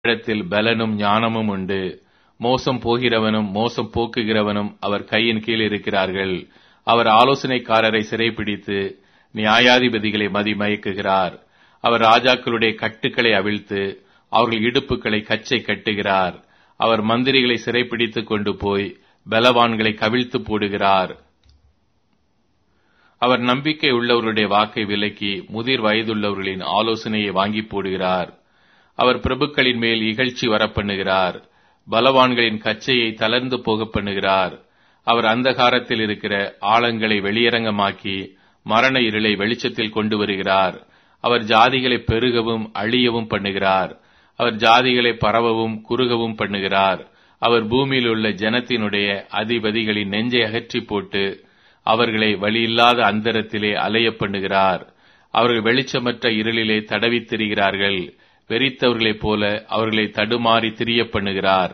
இடத்தில் பலனும் ஞானமும் உண்டு மோசம் போகிறவனும் மோசம் போக்குகிறவனும் அவர் கையின் கீழ் இருக்கிறார்கள் அவர் ஆலோசனைக்காரரை சிறைப்பிடித்து நியாயாதிபதிகளை மதிமயக்குகிறார் அவர் ராஜாக்களுடைய கட்டுக்களை அவிழ்த்து அவர்கள் இடுப்புகளை கச்சை கட்டுகிறார் அவர் மந்திரிகளை சிறைப்பிடித்துக் கொண்டு போய் பலவான்களை கவிழ்த்து போடுகிறார் அவர் நம்பிக்கை உள்ளவர்களுடைய வாக்கை விலக்கி முதிர் வயதுள்ளவர்களின் ஆலோசனையை வாங்கி போடுகிறார் அவர் பிரபுக்களின் மேல் இகழ்ச்சி வரப்பண்ணுகிறார் பலவான்களின் கச்சையை தளர்ந்து போக பண்ணுகிறார் அவர் அந்தகாரத்தில் இருக்கிற ஆழங்களை வெளியரங்கமாக்கி மரண இருளை வெளிச்சத்தில் கொண்டு வருகிறார் அவர் ஜாதிகளை பெருகவும் அழியவும் பண்ணுகிறார் அவர் ஜாதிகளை பரவவும் குறுகவும் பண்ணுகிறார் அவர் பூமியில் உள்ள ஜனத்தினுடைய அதிபதிகளின் நெஞ்சை அகற்றி போட்டு அவர்களை வழியில்லாத அந்தரத்திலே அலைய பண்ணுகிறார் அவர்கள் வெளிச்சமற்ற இருளிலே தடவித் திரிகிறார்கள் வெறித்தவர்களைப் போல அவர்களை தடுமாறி திரிய பண்ணுகிறார்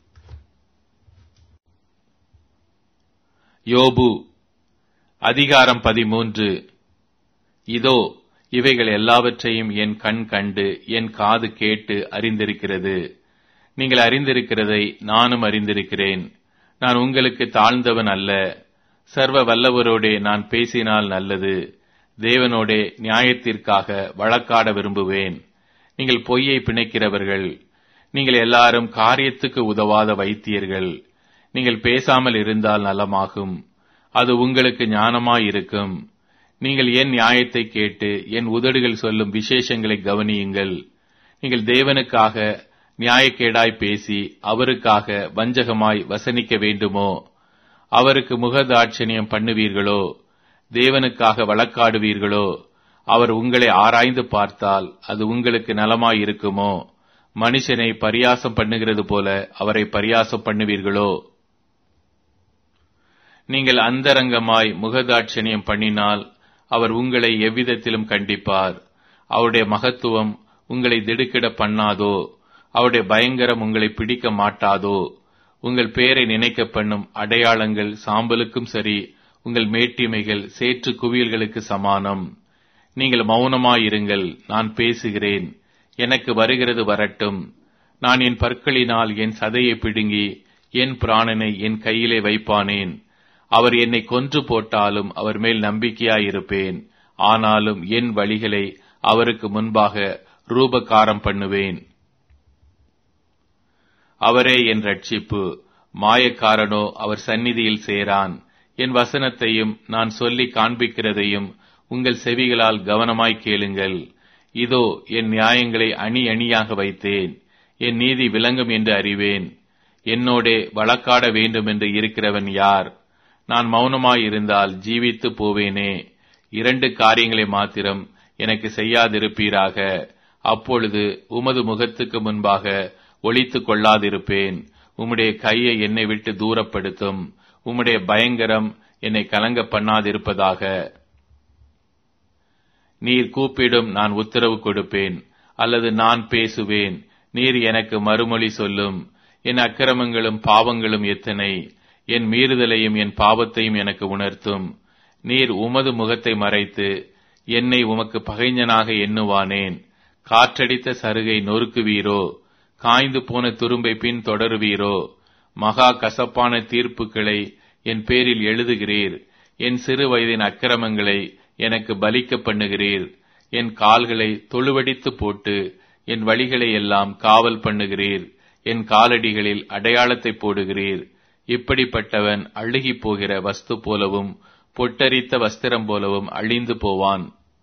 யோபு அதிகாரம் பதிமூன்று இதோ இவைகள் எல்லாவற்றையும் என் கண் கண்டு என் காது கேட்டு அறிந்திருக்கிறது நீங்கள் அறிந்திருக்கிறதை நானும் அறிந்திருக்கிறேன் நான் உங்களுக்கு தாழ்ந்தவன் அல்ல சர்வ வல்லவரோடே நான் பேசினால் நல்லது தேவனோடே நியாயத்திற்காக வழக்காட விரும்புவேன் நீங்கள் பொய்யை பிணைக்கிறவர்கள் நீங்கள் எல்லாரும் காரியத்துக்கு உதவாத வைத்தியர்கள் நீங்கள் பேசாமல் இருந்தால் நலமாகும் அது உங்களுக்கு ஞானமாயிருக்கும் நீங்கள் என் நியாயத்தை கேட்டு என் உதடுகள் சொல்லும் விசேஷங்களை கவனியுங்கள் நீங்கள் தேவனுக்காக நியாயக்கேடாய் பேசி அவருக்காக வஞ்சகமாய் வசனிக்க வேண்டுமோ அவருக்கு முகதாட்சணியம் பண்ணுவீர்களோ தேவனுக்காக வழக்காடுவீர்களோ அவர் உங்களை ஆராய்ந்து பார்த்தால் அது உங்களுக்கு நலமாயிருக்குமோ மனுஷனை பரியாசம் பண்ணுகிறது போல அவரை பரியாசம் பண்ணுவீர்களோ நீங்கள் அந்தரங்கமாய் முகதாட்சணியம் பண்ணினால் அவர் உங்களை எவ்விதத்திலும் கண்டிப்பார் அவருடைய மகத்துவம் உங்களை திடுக்கிட பண்ணாதோ அவருடைய பயங்கரம் உங்களை பிடிக்க மாட்டாதோ உங்கள் பேரை நினைக்க பண்ணும் அடையாளங்கள் சாம்பலுக்கும் சரி உங்கள் மேட்டிமைகள் சேற்று குவியல்களுக்கு சமானம் நீங்கள் மௌனமாயிருங்கள் நான் பேசுகிறேன் எனக்கு வருகிறது வரட்டும் நான் என் பற்களினால் என் சதையை பிடுங்கி என் பிராணனை என் கையிலே வைப்பானேன் அவர் என்னை கொன்று போட்டாலும் அவர் மேல் நம்பிக்கையாயிருப்பேன் ஆனாலும் என் வழிகளை அவருக்கு முன்பாக ரூபகாரம் பண்ணுவேன் அவரே என் ரட்சிப்பு மாயக்காரனோ அவர் சந்நிதியில் சேரான் என் வசனத்தையும் நான் சொல்லி காண்பிக்கிறதையும் உங்கள் செவிகளால் கவனமாய் கேளுங்கள் இதோ என் நியாயங்களை அணி அணியாக வைத்தேன் என் நீதி விளங்கும் என்று அறிவேன் என்னோடே வழக்காட வேண்டும் என்று இருக்கிறவன் யார் நான் மௌனமாயிருந்தால் ஜீவித்து போவேனே இரண்டு காரியங்களை மாத்திரம் எனக்கு செய்யாதிருப்பீராக அப்பொழுது உமது முகத்துக்கு முன்பாக ஒளித்துக் கொள்ளாதிருப்பேன் உம்முடைய கையை என்னை விட்டு தூரப்படுத்தும் உம்முடைய பயங்கரம் என்னை கலங்க பண்ணாதிருப்பதாக நீர் கூப்பிடும் நான் உத்தரவு கொடுப்பேன் அல்லது நான் பேசுவேன் நீர் எனக்கு மறுமொழி சொல்லும் என் அக்கிரமங்களும் பாவங்களும் எத்தனை என் மீறுதலையும் என் பாவத்தையும் எனக்கு உணர்த்தும் நீர் உமது முகத்தை மறைத்து என்னை உமக்கு பகைஞனாக எண்ணுவானேன் காற்றடித்த சருகை நொறுக்குவீரோ காய்ந்து போன துரும்பை பின் தொடருவீரோ மகா கசப்பான தீர்ப்புகளை என் பேரில் எழுதுகிறீர் என் சிறு வயதின் அக்கிரமங்களை எனக்கு பலிக்க பண்ணுகிறீர் என் கால்களை தொழுவடித்து போட்டு என் வழிகளை எல்லாம் காவல் பண்ணுகிறீர் என் காலடிகளில் அடையாளத்தை போடுகிறீர் இப்படிப்பட்டவன் அழுகி போகிற வஸ்து போலவும் பொட்டரித்த வஸ்திரம் போலவும் அழிந்து போவான்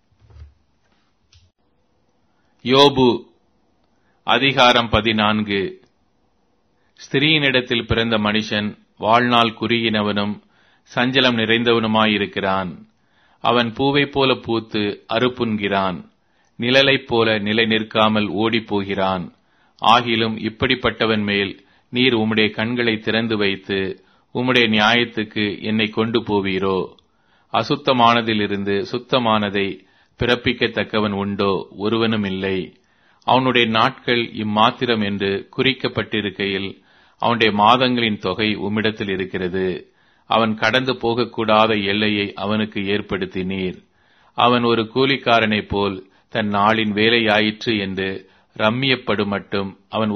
யோபு அதிகாரம் பதினான்கு ஸ்திரீயினிடத்தில் பிறந்த மனுஷன் வாழ்நாள் குறுகினவனும் சஞ்சலம் நிறைந்தவனுமாயிருக்கிறான் அவன் பூவைப் போல பூத்து அறுப்புண்கிறான் நிழலைப் போல நிலை நிற்காமல் ஓடிப்போகிறான் ஆகிலும் இப்படிப்பட்டவன் மேல் நீர் உம்முடைய கண்களை திறந்து வைத்து உம்முடைய நியாயத்துக்கு என்னை கொண்டு போவீரோ அசுத்தமானதிலிருந்து சுத்தமானதை பிறப்பிக்கத்தக்கவன் உண்டோ ஒருவனும் இல்லை அவனுடைய நாட்கள் இம்மாத்திரம் என்று குறிக்கப்பட்டிருக்கையில் அவனுடைய மாதங்களின் தொகை உம்மிடத்தில் இருக்கிறது அவன் கடந்து போகக்கூடாத எல்லையை அவனுக்கு ஏற்படுத்தினீர் அவன் ஒரு கூலிக்காரனைப் போல் தன் நாளின் வேலையாயிற்று என்று ரம்மியப்படும் மட்டும் அவன்